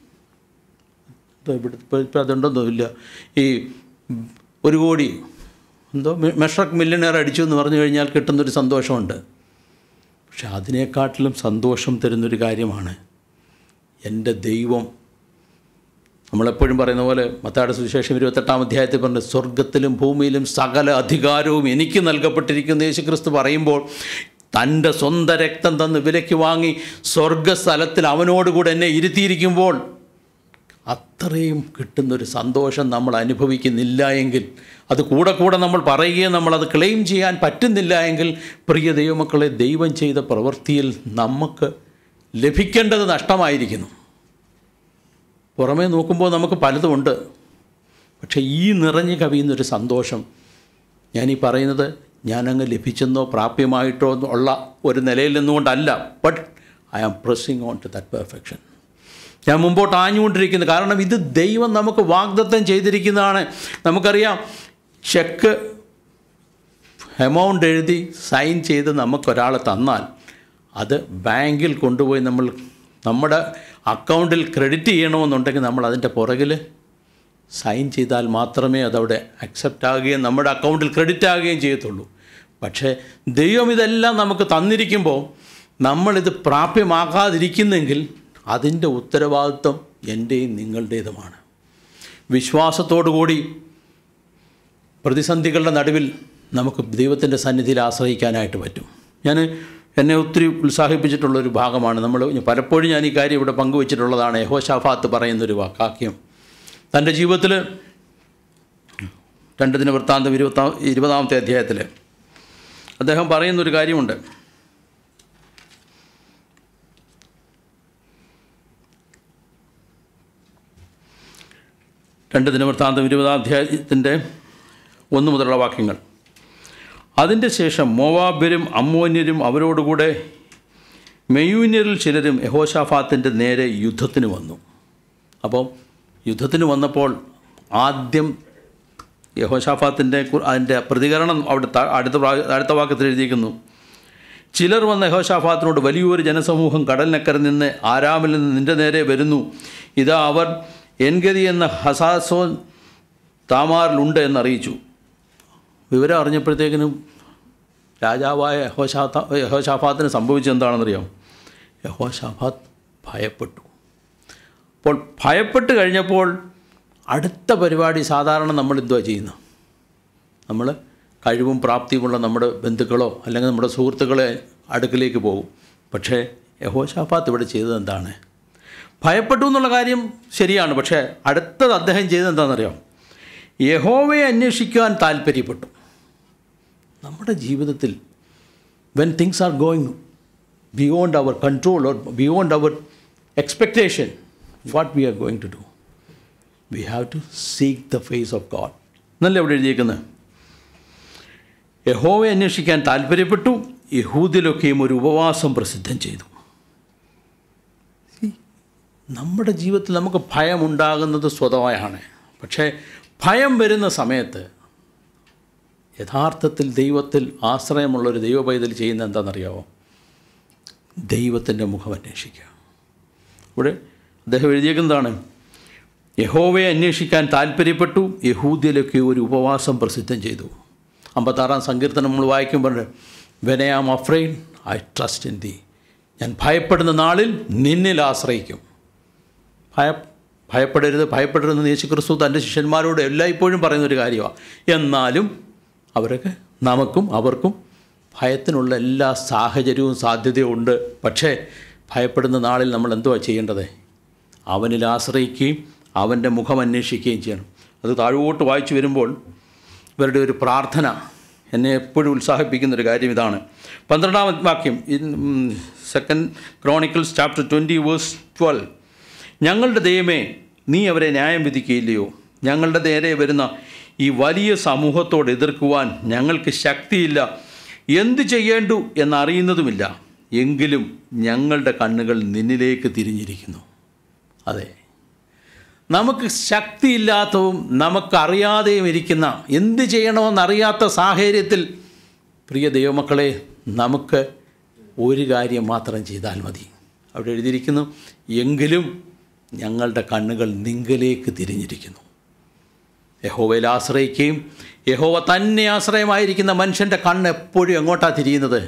ഇവിടെ ഇപ്പോൾ അതുണ്ടൊന്നുമില്ല ഈ ഒരു കോടി എന്തോ മെഷറക് മില്യണയർ അടിച്ചു എന്ന് പറഞ്ഞു കഴിഞ്ഞാൽ കിട്ടുന്നൊരു സന്തോഷമുണ്ട് പക്ഷെ അതിനേക്കാട്ടിലും സന്തോഷം തരുന്നൊരു കാര്യമാണ് എൻ്റെ ദൈവം നമ്മളെപ്പോഴും പറയുന്ന പോലെ മത്താട് സുവിശേഷം ഇരുപത്തെട്ടാം അധ്യായത്തിൽ പറഞ്ഞ സ്വർഗത്തിലും ഭൂമിയിലും സകല അധികാരവും എനിക്ക് നൽകപ്പെട്ടിരിക്കുന്ന യേശുക്രിസ്തു പറയുമ്പോൾ തൻ്റെ സ്വന്തം രക്തം തന്ന് വിലയ്ക്ക് വാങ്ങി സ്വർഗസ്ഥലത്തിൽ അവനോടുകൂടെ എന്നെ ഇരുത്തിയിരിക്കുമ്പോൾ അത്രയും കിട്ടുന്നൊരു സന്തോഷം നമ്മൾ അനുഭവിക്കുന്നില്ല എങ്കിൽ അത് കൂടെ കൂടെ നമ്മൾ പറയുകയും നമ്മളത് ക്ലെയിം ചെയ്യാൻ പറ്റുന്നില്ല എങ്കിൽ പ്രിയ ദൈവമക്കളെ ദൈവം ചെയ്ത പ്രവൃത്തിയിൽ നമുക്ക് ലഭിക്കേണ്ടത് നഷ്ടമായിരിക്കുന്നു പുറമേ നോക്കുമ്പോൾ നമുക്ക് പലതുമുണ്ട് പക്ഷേ ഈ നിറഞ്ഞു കവിയുന്നൊരു സന്തോഷം ഞാനീ പറയുന്നത് ഞാനങ്ങ് ലഭിച്ചെന്നോ പ്രാപ്യമായിട്ടോ ഉള്ള ഒരു നിലയിൽ നിന്നുകൊണ്ടല്ല but I am pressing on to that perfection ഞാൻ മുമ്പോട്ട് ആഞ്ഞുകൊണ്ടിരിക്കുന്നു കാരണം ഇത് ദൈവം നമുക്ക് വാഗ്ദത്തം ചെയ്തിരിക്കുന്നതാണ് നമുക്കറിയാം ചെക്ക് എമൗണ്ട് എഴുതി സൈൻ ചെയ്ത് നമുക്കൊരാൾ തന്നാൽ അത് ബാങ്കിൽ കൊണ്ടുപോയി നമ്മൾ നമ്മുടെ അക്കൗണ്ടിൽ ക്രെഡിറ്റ് ചെയ്യണമെന്നുണ്ടെങ്കിൽ നമ്മൾ അതിൻ്റെ പുറകിൽ സൈൻ ചെയ്താൽ മാത്രമേ അതവിടെ അക്സെപ്റ്റ് ആകുകയും നമ്മുടെ അക്കൗണ്ടിൽ ക്രെഡിറ്റ് ആകുകയും ചെയ്യത്തുള്ളൂ പക്ഷേ ദൈവം ഇതെല്ലാം നമുക്ക് തന്നിരിക്കുമ്പോൾ നമ്മളിത് പ്രാപ്യമാക്കാതിരിക്കുന്നെങ്കിൽ അതിൻ്റെ ഉത്തരവാദിത്വം എൻ്റെയും നിങ്ങളുടേതുമാണ് വിശ്വാസത്തോടു കൂടി പ്രതിസന്ധികളുടെ നടുവിൽ നമുക്ക് ദൈവത്തിൻ്റെ സന്നിധിയിൽ ആശ്രയിക്കാനായിട്ട് പറ്റും ഞാൻ എന്നെ ഒത്തിരി ഉത്സാഹിപ്പിച്ചിട്ടുള്ളൊരു ഭാഗമാണ് നമ്മൾ പലപ്പോഴും ഞാൻ ഈ കാര്യം ഇവിടെ പങ്കുവച്ചിട്ടുള്ളതാണ് യഹോഷാഫാത്ത് പറയുന്നൊരു വാക്യം തൻ്റെ ജീവിതത്തിൽ രണ്ട് ദിന വൃത്താന്തം ഇരുപത്താ ഇരുപതാമത്തെ അധ്യായത്തിൽ അദ്ദേഹം പറയുന്നൊരു കാര്യമുണ്ട് രണ്ട് ദിനവൃത്താന്തം ഇരുപതാം അധ്യായത്തിൻ്റെ ഒന്ന് മുതലുള്ള വാക്യങ്ങൾ അതിൻ്റെ ശേഷം മോവാബ്യരും അമ്മോന്യരും അവരോടുകൂടെ മെയൂന്യരിൽ ചിലരും യഹോഷാഫാത്തിൻ്റെ നേരെ യുദ്ധത്തിന് വന്നു അപ്പോൾ യുദ്ധത്തിന് വന്നപ്പോൾ ആദ്യം യഹോഷാഫാത്തിൻ്റെ കു- അതിൻ്റെ പ്രതികരണം അവിടെ ത- അടുത്ത പ്രാ- അടുത്ത വാക്യത്തിൽ എഴുതിയിരിക്കുന്നു ചിലർ വന്ന യഹോഷാഫാത്തിനോട് വലിയൊരു ജനസമൂഹം കടലിനക്കരെ നിന്ന് ആരാമിൽ നിന്ന് നിന്റെ നേരെ വരുന്നു ഇതാ അവർ എൻഗതി എന്ന ഹസാസോൻ താമാറിലുണ്ട് എന്നറിയിച്ചു വിവരം അറിഞ്ഞപ്പോഴത്തേക്കിനും രാജാവായ യഹോഷാത്ത യഹോഷാഫാത്തിന് സംഭവിച്ചെന്താണെന്നറിയാം യഹോഷാഫാത്ത് ഭയപ്പെട്ടു അപ്പോൾ ഭയപ്പെട്ട് കഴിഞ്ഞപ്പോൾ അടുത്ത പരിപാടി സാധാരണ നമ്മൾ എന്തുവാ ചെയ്യുന്നത് നമ്മൾ കഴിവും പ്രാപ്തിയുമുള്ള നമ്മുടെ ബന്ധുക്കളോ അല്ലെങ്കിൽ നമ്മുടെ സുഹൃത്തുക്കളെ അടുക്കിലേക്ക് പോകും പക്ഷേ യഹോഷാഫാത്ത് ഇവിടെ ചെയ്തത് എന്താണ് ഭയപ്പെട്ടു എന്നുള്ള കാര്യം ശരിയാണ് പക്ഷേ അടുത്തത് അദ്ദേഹം ചെയ്തത് എന്താണെന്നറിയാം യഹോവയെ അന്വേഷിക്കുവാൻ താല്പര്യപ്പെട്ടു നമ്മുടെ ജീവിതത്തിൽ when things are going beyond our control or beyond our expectation what we are going to do we have to seek the face of God എന്നല്ലേ അവിടെ എഴുതിയേക്കുന്നത് യഹോവയെ അന്വേഷിക്കാൻ താല്പര്യപ്പെട്ടു യഹൂദിലൊക്കെയും ഒരു ഉപവാസം പ്രസിദ്ധം ചെയ്തു നമ്മുടെ ജീവിതത്തിൽ നമുക്ക് ഭയമുണ്ടാകുന്നത് സ്വതമായാണ് പക്ഷേ ഭയം വരുന്ന സമയത്ത് യഥാർത്ഥത്തിൽ ദൈവത്തിൽ ആശ്രയമുള്ളൊരു ദൈവ പൈതൽ ചെയ്യുന്ന എന്താണെന്നറിയാമോ ദൈവത്തിൻ്റെ മുഖം അന്വേഷിക്കുക ഇവിടെ അദ്ദേഹം എഴുതിയേക്കുന്നതാണ് യഹോവയെ അന്വേഷിക്കാൻ താല്പര്യപ്പെട്ടു യഹൂദ്യയിലൊക്കെ ഒരു ഉപവാസം പ്രസിദ്ധം ചെയ്തു അമ്പത്താറാം സങ്കീർത്തനം നമ്മൾ വായിക്കുമ്പോൾ when I am afraid I trust in the ഞാൻ ഭയപ്പെടുന്ന നാളിൽ നിന്നിൽ ആശ്രയിക്കും ഭയ ഭയപ്പെടരുത് ഭയപ്പെടരുതെന്ന് യേശു ക്രിസ്തു തൻ്റെ ശിഷ്യന്മാരോട് എല്ലായ്പ്പോഴും പറയുന്നൊരു കാര്യമാണ് എന്നാലും അവരൊക്കെ നമുക്കും അവർക്കും ഭയത്തിനുള്ള എല്ലാ സാഹചര്യവും സാധ്യതയും ഉണ്ട് പക്ഷേ ഭയപ്പെടുന്ന നാളിൽ നമ്മൾ എന്തുവാ ചെയ്യേണ്ടത് അവനിൽ ആശ്രയിക്കുകയും അവൻ്റെ മുഖം അന്വേഷിക്കുകയും ചെയ്യണം അത് താഴോട്ട് വായിച്ചു വരുമ്പോൾ ഇവരുടെ ഒരു പ്രാർത്ഥന എന്നെ എപ്പോഴും ഉത്സാഹിപ്പിക്കുന്നൊരു കാര്യം ഇതാണ് പന്ത്രണ്ടാം വാക്യം second Chronicles chapter twenty verse twelve ഞങ്ങളുടെ ദൈവമേ നീ അവരെ ന്യായം വിധിക്കുകയില്ലയോ ഞങ്ങളുടെ നേരെ വരുന്ന ഈ വലിയ സമൂഹത്തോട് എതിർക്കുവാൻ ഞങ്ങൾക്ക് ശക്തിയില്ല എന്തു ചെയ്യേണ്ടു എന്നറിയുന്നതുമില്ല എങ്കിലും ഞങ്ങളുടെ കണ്ണുകൾ നിന്നിലേക്ക് തിരിഞ്ഞിരിക്കുന്നു അതെ നമുക്ക് ശക്തിയില്ലാത്തതും നമുക്കറിയാതെയും ഇരിക്കുന്ന എന്ത് ചെയ്യണമെന്നറിയാത്ത സാഹചര്യത്തിൽ പ്രിയ ദൈവമക്കളെ നമുക്ക് ഒരു കാര്യം മാത്രം ചെയ്താൽ മതി അവിടെ എഴുതിയിരിക്കുന്നു എങ്കിലും ഞങ്ങളുടെ കണ്ണുകൾ നിങ്കലേക്ക് തിരിഞ്ഞിരിക്കുന്നു യഹോവയിൽ ആശ്രയിക്കുകയും യഹോവ തന്നെ ആശ്രയമായിരിക്കുന്ന മനുഷ്യൻ്റെ കണ്ണ് എപ്പോഴും എങ്ങോട്ടാണ് തിരിയുന്നത്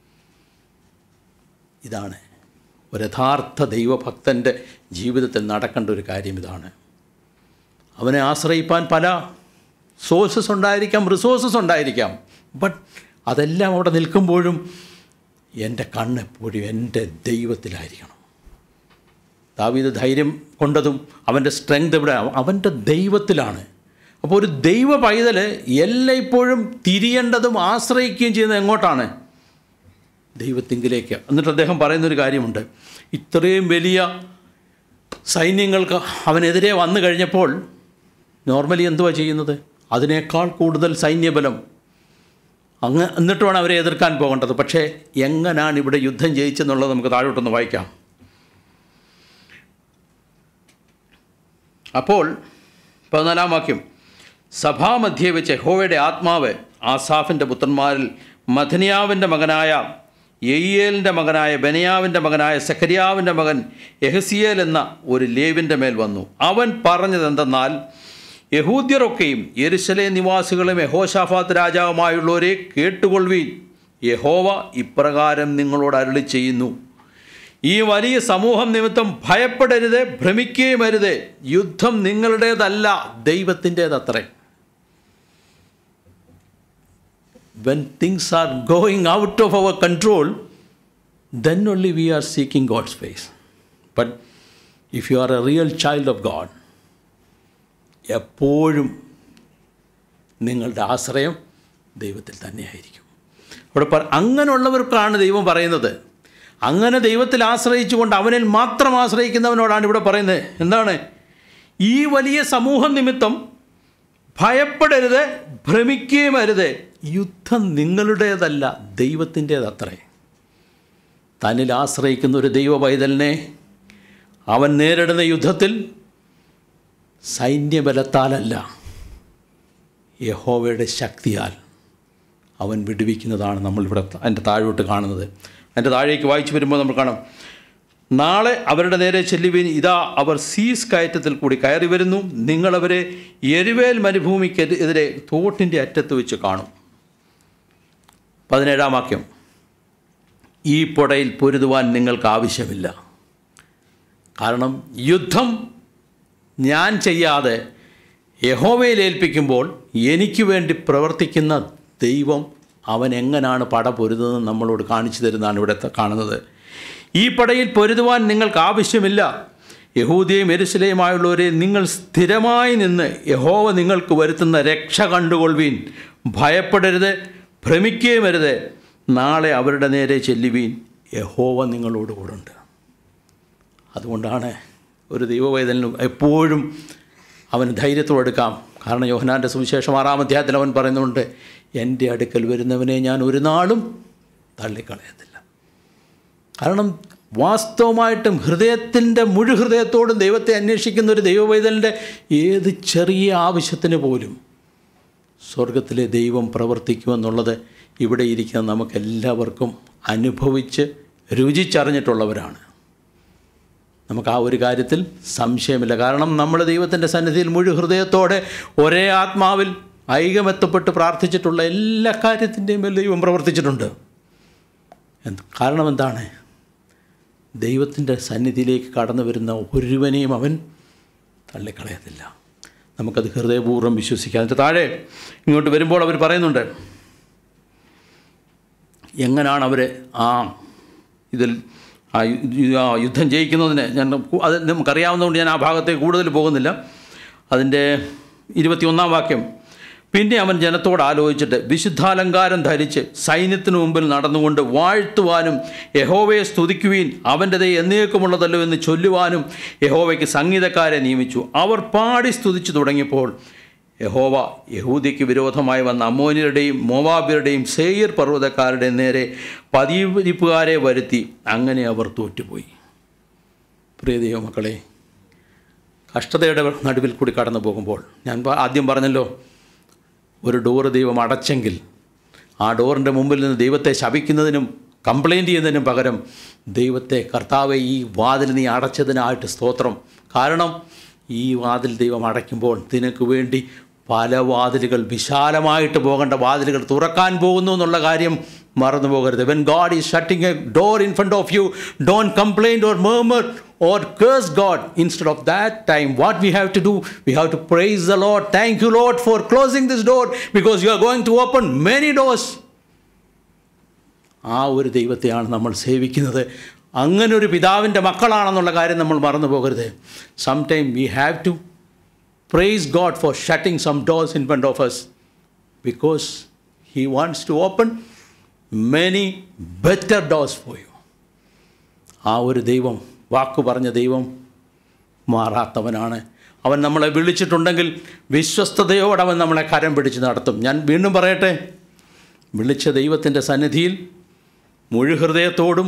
ഇതാണ് ഒരു യഥാർത്ഥ ദൈവഭക്തൻ്റെ ജീവിതത്തിൽ നടക്കേണ്ട ഒരു കാര്യം ഇതാണ് അവനെ ആശ്രയിപ്പാൻ പല സോഴ്സസ് ഉണ്ടായിരിക്കാം റിസോഴ്സസ് ഉണ്ടായിരിക്കാം ബട്ട് അതെല്ലാം അവിടെ നിൽക്കുമ്പോഴും എൻ്റെ കണ്ണ് എപ്പോഴും എൻ്റെ ദൈവത്തിലായിരിക്കണം ദാവീദ് ധൈര്യം കൊണ്ടതും അവൻ്റെ സ്ട്രെങ്ത് ഇവിടെ അവൻ്റെ ദൈവത്തിലാണ് അപ്പോൾ ഒരു ദൈവ പൈതൽ എല്ലായ്പ്പോഴും തിരിയേണ്ടതും ആശ്രയിക്കുകയും ചെയ്യുന്നത് എങ്ങോട്ടാണ് ദൈവത്തിങ്കിലേക്ക് എന്നിട്ട് അദ്ദേഹം പറയുന്നൊരു കാര്യമുണ്ട് ഇത്രയും വലിയ സൈന്യങ്ങൾക്ക് അവനെതിരെ വന്നു കഴിഞ്ഞപ്പോൾ നോർമലി എന്തുവാ ചെയ്യുന്നത് അതിനേക്കാൾ കൂടുതൽ സൈന്യബലം അങ്ങ് എന്നിട്ട് വേണം അവരെ എതിർക്കാൻ പോകേണ്ടത് പക്ഷേ എങ്ങനെയാണ് ഇവിടെ യുദ്ധം ജയിച്ചെന്നുള്ളത് നമുക്ക് താഴോട്ടൊന്ന് വായിക്കാം അപ്പോൾ പതിനാലാം വാക്യം സഭാമധ്യേ വെച്ച് യഹോവയുടെ ആത്മാവ് ആസാഫിൻ്റെ പുത്രന്മാരിൽ മഥനിയാവിൻ്റെ മകനായ യെയ്യേലിൻ്റെ മകനായ ബനയാവിൻ്റെ മകനായ സഖരിയാവിൻ്റെ മകൻ യഹസിയേൽ എന്ന ഒരു ലേവിൻ്റെ മേൽ വന്നു അവൻ പറഞ്ഞതെന്തെന്നാൽ യഹൂദ്യരൊക്കെയും യെരുശലേ നിവാസികളും യഹോഷാഫാത്ത് രാജാവുമായുള്ളവരെ കേട്ടുകൊള്ളുവീൻ യഹോവ ഇപ്രകാരം നിങ്ങളോട് അരുളി ചെയ്യുന്നു ഈ വലിയ സമൂഹം നിമിത്തം ഭയപ്പെടരുത് ഭ്രമിക്കുകയും അരുത് യുദ്ധം നിങ്ങളുടേതല്ല ദൈവത്തിൻ്റേതത്രേ when things are going out of our control, then only we are seeking God's face. But if you are a real child of God, എപ്പോഴും നിങ്ങളുടെ ആശ്രയം ദൈവത്തിൽ തന്നെയായിരിക്കും അവിടെ പറ അങ്ങനെയുള്ളവർക്കാണ് ദൈവം പറയുന്നത് അങ്ങനെ ദൈവത്തിൽ ആശ്രയിച്ചുകൊണ്ട് അവനിൽ മാത്രം ആശ്രയിക്കുന്നവനോടാണ് ഇവിടെ പറയുന്നത് എന്താണ് ഈ വലിയ സമൂഹം നിമിത്തം ഭയപ്പെടരുത് ഭ്രമിക്കുകയും അരുത് യുദ്ധം നിങ്ങളുടേതല്ല ദൈവത്തിൻ്റേതത്രേ തന്നിൽ ആശ്രയിക്കുന്ന ഒരു ദൈവ പൈതലിനെ അവൻ നേരിടുന്ന യുദ്ധത്തിൽ സൈന്യബലത്താലല്ല യഹോവയുടെ ശക്തിയാൽ അവൻ വിടുവിക്കുന്നതാണ് നമ്മളിവിടെ അതിൻ്റെ താഴോട്ട് കാണുന്നത് അതിൻ്റെ താഴേക്ക് വായിച്ചു വരുമ്പോൾ നമ്മൾ കാണാം നാളെ അവരുടെ നേരെ ചെല്ലുവിൻ ഇതാ അവർ സീസ് കയറ്റത്തിൽ കൂടി കയറി വരുന്നു നിങ്ങളവരെ എരുവേൽ മരുഭൂമിക്ക് എതിരെ തോട്ടിൻ്റെ അറ്റത്ത് വെച്ച് കാണും പതിനേഴാം വാക്യം ഈ പുടയിൽ പൊരുതുവാൻ നിങ്ങൾക്ക് ആവശ്യമില്ല കാരണം യുദ്ധം ഞാൻ ചെയ്യാതെ യഹോവയിൽ ഏൽപ്പിക്കുമ്പോൾ എനിക്ക് വേണ്ടി പ്രവർത്തിക്കുന്ന ദൈവം അവൻ എങ്ങനെയാണ് പട പൊരുതുന്നത് നമ്മളോട് കാണിച്ചു തരുന്നതാണ് ഇവിടെ കാണുന്നത് ഈ പടയിൽ പൊരുതുവാൻ നിങ്ങൾക്ക് ആവശ്യമില്ല യഹൂദിയും എരുസലയുമായുള്ളവരെ നിങ്ങൾ സ്ഥിരമായി നിന്ന് യഹോവ നിങ്ങൾക്ക് വരുത്തുന്ന രക്ഷ കണ്ടുകൊള്ളുവീൻ ഭയപ്പെടരുത് ഭ്രമിക്കുകയും അരുത് നാളെ അവരുടെ നേരെ ചെല്ലുവീൻ യഹോവ നിങ്ങളോട് കൂടുണ്ട് അതുകൊണ്ടാണ് ഒരു ദൈവവേദനും എപ്പോഴും അവന് ധൈര്യത്തോടെ എടുക്കാം കാരണം യോഹനാൻ്റെ സുവിശേഷം ആറാം അധ്യായത്തിൽ അവൻ പറയുന്നുണ്ട് എൻ്റെ അടുക്കൽ വരുന്നവനെ ഞാൻ ഒരു നാളും തള്ളിക്കളയത്തില്ല കാരണം വാസ്തവമായിട്ടും ഹൃദയത്തിൻ്റെ മുഴു ഹൃദയത്തോടും ദൈവത്തെ അന്വേഷിക്കുന്ന ഒരു ദൈവവൈതലിൻ്റെ ഏത് ചെറിയ ആവശ്യത്തിന് പോലും സ്വർഗത്തിലെ ദൈവം പ്രവർത്തിക്കുമെന്നുള്ളത് ഇവിടെ ഇരിക്കുന്ന നമുക്കെല്ലാവർക്കും അനുഭവിച്ച് രുചിച്ചറിഞ്ഞിട്ടുള്ളവരാണ് നമുക്ക് ആ ഒരു കാര്യത്തിൽ സംശയമില്ല കാരണം നമ്മൾ ദൈവത്തിൻ്റെ സന്നിധിയിൽ മുഴു ഹൃദയത്തോടെ ഒരേ ആത്മാവിൽ ഐകമെത്തപ്പെട്ട് പ്രാർത്ഥിച്ചിട്ടുള്ള എല്ലാ കാര്യത്തിൻ്റെയും മേൽ ദൈവം പ്രവർത്തിച്ചിട്ടുണ്ട് എന്ത് കാരണം എന്താണ് ദൈവത്തിൻ്റെ സന്നിധിയിലേക്ക് കടന്നു വരുന്ന ഒരുവനെയും അവൻ തള്ളിക്കളയത്തില്ല നമുക്കത് ഹൃദയപൂർവ്വം വിശ്വസിക്കാം അതിൻ്റെ താഴെ ഇങ്ങോട്ട് വരുമ്പോൾ അവർ പറയുന്നുണ്ട് എങ്ങനെയാണ് അവർ ആ ഇതിൽ ആ യു- ആ യുദ്ധം ജയിക്കുന്നതിന് ഞാൻ കു- അത് നമുക്കറിയാവുന്നതുകൊണ്ട് ഞാൻ ആ ഭാഗത്തേക്ക് കൂടുതൽ പോകുന്നില്ല അതിൻ്റെ ഇരുപത്തിയൊന്നാം വാക്യം പിന്നെ അവൻ ജനത്തോട് ആലോചിച്ചിട്ട് വിശുദ്ധാലങ്കാരം ധരിച്ച് സൈന്യത്തിന് മുമ്പിൽ നടന്നുകൊണ്ട് വാഴ്ത്തുവാനും യഹോവയെ സ്തുതിക്കുവീൻ അവൻ്റെതേ എന്നേക്കുമുള്ളതല്ലോ എന്ന് ചൊല്ലുവാനും യഹോവയ്ക്ക് സംഗീതക്കാരെ നിയമിച്ചു അവർ പാടി സ്തുതിച്ചു തുടങ്ങിയപ്പോൾ യഹോവ യഹൂദിക്ക് വിരോധമായി വന്ന അമ്മോനിയരുടെയും മോവാബിയരുടെയും സേയർ പർവ്വതക്കാരുടെ നേരെ പതിയിരിപ്പുകാരെ വരുത്തി അങ്ങനെ അവർ തോറ്റുപോയി പ്രിയ ദൈവമക്കളെ കഷ്ടതയുടെ നടുവിൽ കൂടി കടന്നു പോകുമ്പോൾ ഞാൻ പ- ആദ്യം പറഞ്ഞല്ലോ ഒരു ഡോറ് ദൈവം അടച്ചെങ്കിൽ ആ ഡോറിൻ്റെ മുമ്പിൽ നിന്ന് ദൈവത്തെ ശപിക്കുന്നതിനും കംപ്ലൈൻറ്റ് ചെയ്യുന്നതിനും പകരം ദൈവത്തെ കർത്താവെ ഈ വാതിൽ നീ അടച്ചതിനായിട്ട് സ്തോത്രം കാരണം ഈ വാതിൽ ദൈവം അടയ്ക്കുമ്പോൾ നിനക്ക് വേണ്ടി പല വാതിലുകൾ വിശാലമായിട്ട് പോകേണ്ട വാതിലുകൾ തുറക്കാൻ പോകുന്നു എന്നുള്ള കാര്യം മറന്നു പോകരുത് when God is shutting a door in front of you don't complaint or murmur or curse God. Instead of that time, what we have to do, we have to praise the Lord. Thank you, Lord, for closing this door because you are going to open many doors. ആ ഒരു ദൈവത്തെയാണ് നമ്മൾ സേവിക്കുന്നത് അങ്ങനെ ഒരു പിതാവിൻ്റെ മക്കളാണെന്നുള്ള കാര്യം നമ്മൾ മറന്നു പോകരുത് some time we have to praise God for shutting some doors in front of us because he wants to open many better doors for you. ആ ഒരു ദൈവം വാക്കു പറഞ്ഞ ദൈവം മാറാത്തവനാണ് അവൻ നമ്മളെ വിളിച്ചിട്ടുണ്ടെങ്കിൽ വിശ്വസ്തയോടെ അവൻ നമ്മളെ കരം പിടിച്ച് നടത്തും ഞാൻ വീണ്ടും പറയട്ടെ വിളിച്ച ദൈവത്തിൻ്റെ സന്നിധിയിൽ മുഴുഹൃദയത്തോടും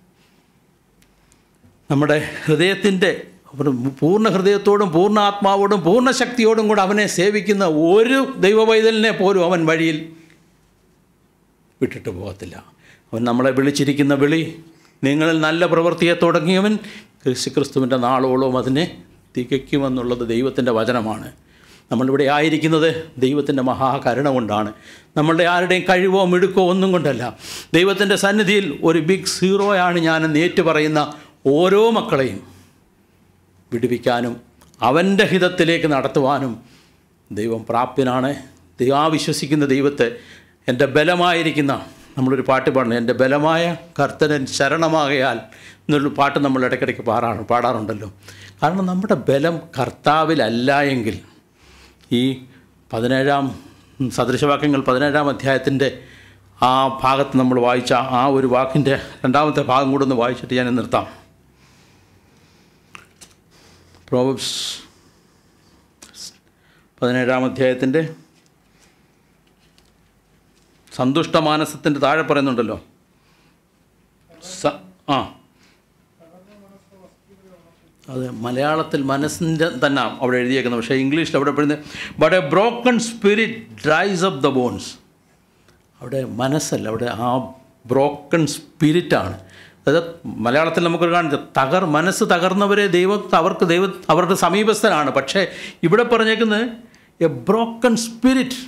നമ്മുടെ ഹൃദയത്തിൻ്റെ പൂർണ്ണ ഹൃദയത്തോടും പൂർണ്ണ ആത്മാവോടും പൂർണ്ണ ശക്തിയോടും കൂടെ അവനെ സേവിക്കുന്ന ഒരു ദൈവവൈതലിനെ പോലും അവൻ വഴിയിൽ വിട്ടിട്ട് പോകത്തില്ല അവൻ നമ്മളെ വിളിച്ചിരിക്കുന്ന വിളി നിങ്ങളിൽ നല്ല പ്രവൃത്തിയെ തുടങ്ങിയവൻ ക്രിസ്തു ക്രിസ്തുവിൻ്റെ നാളോളവും അതിനെ തികയ്ക്കുമെന്നുള്ളത് ദൈവത്തിൻ്റെ വചനമാണ് നമ്മളിവിടെ ആയിരിക്കുന്നത് ദൈവത്തിൻ്റെ മഹാകരുണ കൊണ്ടാണ് നമ്മളുടെ ആരുടെയും കഴിവോ മിടുക്കോ ഒന്നും കൊണ്ടല്ല ദൈവത്തിൻ്റെ സന്നിധിയിൽ ഒരു ബിഗ് സീറോയാണ് ഞാനെന്ന് ഏറ്റു പറയുന്ന ഓരോ മക്കളെയും വിടുവിക്കാനും അവൻ്റെ ഹിതത്തിലേക്ക് നടത്തുവാനും ദൈവം പ്രാപ്യനാണ് ദൈവം ആ വിശ്വസിക്കുന്ന ദൈവത്തെ എൻ്റെ ബലമായിരിക്കുന്ന നമ്മളൊരു പാട്ട് പാടുന്നത് എൻ്റെ ബലമായ കർത്തനൻ ശരണമാകയാൽ എന്നൊരു പാട്ട് നമ്മൾ ഇടയ്ക്കിടയ്ക്ക് പാടാറ് പാടാറുണ്ടല്ലോ കാരണം നമ്മുടെ ബലം കർത്താവിലല്ല എങ്കിൽ ഈ പതിനേഴാം സദൃശവാക്യങ്ങൾ പതിനേഴാം അധ്യായത്തിൻ്റെ ആ ഭാഗത്ത് നമ്മൾ വായിച്ച ആ ഒരു വാക്കിൻ്റെ രണ്ടാമത്തെ ഭാഗം കൂടെ ഒന്ന് വായിച്ചിട്ട് ഞാൻ നിർത്താം പ്രോബ്സ് പതിനേഴാം അധ്യായത്തിൻ്റെ സന്തുഷ്ട മാനസത്തിൻ്റെ താഴെ പറയുന്നുണ്ടല്ലോ സ ആ അത് മലയാളത്തിൽ മനസ്സിൻ്റെ തന്നെ അവിടെ എഴുതിയേക്കുന്നത് പക്ഷേ ഇംഗ്ലീഷിൽ അവിടെ പറയുന്നത് but a broken spirit dries up the bones അവിടെ മനസ്സല്ല അവിടെ ആ ബ്രോക്കൺ സ്പിരിറ്റാണ് അതായത് മലയാളത്തിൽ നമുക്ക് കാണിച്ച തകർ മനസ്സ് തകർന്നവരെ ദൈവം അവർക്ക് ദൈവ അവരുടെ സമീപസ്ഥനാണ് പക്ഷേ ഇവിടെ പറഞ്ഞേക്കുന്നത് എ ബ്രോക്കൺ സ്പിരിറ്റ്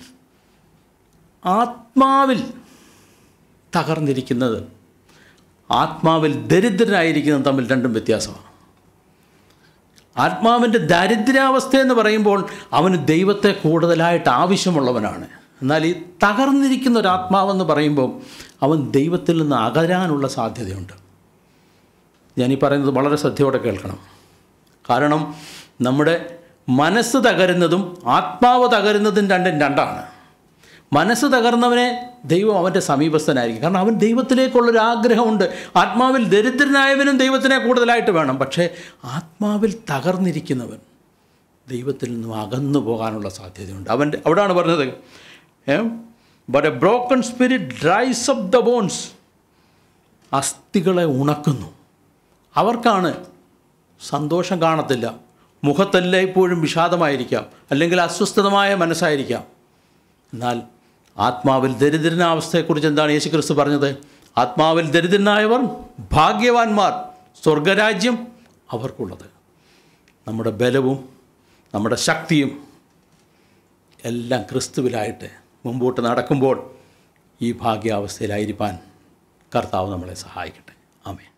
ആത്മാവിൽ തകർന്നിരിക്കുന്നത് ആത്മാവിൽ ദരിദ്രരായിരിക്കുന്നത് തമ്മിൽ രണ്ടും വ്യത്യാസമാണ് ആത്മാവിൻ്റെ ദരിദ്രാവസ്ഥ എന്ന് പറയുമ്പോൾ അവന് ദൈവത്തെ കൂടുതലായിട്ട് ആവശ്യമുള്ളവനാണ് എന്നാൽ ഈ തകർന്നിരിക്കുന്ന ഒരു ആത്മാവെന്ന് പറയുമ്പോൾ അവൻ ദൈവത്തിൽ നിന്ന് അകരാനുള്ള സാധ്യതയുണ്ട് ഞാനീ പറയുന്നത് വളരെ ശ്രദ്ധയോടെ കേൾക്കണം കാരണം നമ്മുടെ മനസ്സ് തകരുന്നതും ആത്മാവ് തകരുന്നതും രണ്ടും രണ്ടാണ് മനസ്സ് തകർന്നവനെ ദൈവം അവൻ്റെ സമീപസ്ഥനായിരിക്കും കാരണം അവൻ ദൈവത്തിലേക്കുള്ളൊരു ആഗ്രഹമുണ്ട് ആത്മാവിൽ ദരിദ്രനായവനും ദൈവത്തിനെ കൂടുതലായിട്ട് വേണം പക്ഷേ ആത്മാവിൽ തകർന്നിരിക്കുന്നവൻ ദൈവത്തിൽ നിന്നും അകന്നു പോകാനുള്ള സാധ്യതയുണ്ട് അവൻ്റെ അവിടെയാണ് പറഞ്ഞത് but a broken spirit dries up the bones അസ്ഥികളെ ഉണക്കുന്നു അവർക്കാണ് സന്തോഷം കാണത്തില്ല മുഖത്തെല്ലായ്പ്പോഴും വിഷാദമായിരിക്കാം അല്ലെങ്കിൽ അസ്വസ്ഥതമായ മനസ്സായിരിക്കാം എന്നാൽ ആത്മാവിൽ ദരിദ്രനാവസ്ഥയെക്കുറിച്ച് എന്താണ് യേശു ക്രിസ്തു പറഞ്ഞത് ആത്മാവിൽ ദരിദ്രനായവർ ഭാഗ്യവാന്മാർ സ്വർഗരാജ്യം അവർക്കുള്ളത് നമ്മുടെ ബലവും നമ്മുടെ ശക്തിയും എല്ലാം ക്രിസ്തുവിലായിട്ട് മുമ്പോട്ട് നടക്കുമ്പോൾ ഈ ഭാഗ്യാവസ്ഥയിലായിരിക്കാൻ കർത്താവ് നമ്മളെ സഹായിക്കട്ടെ ആമേ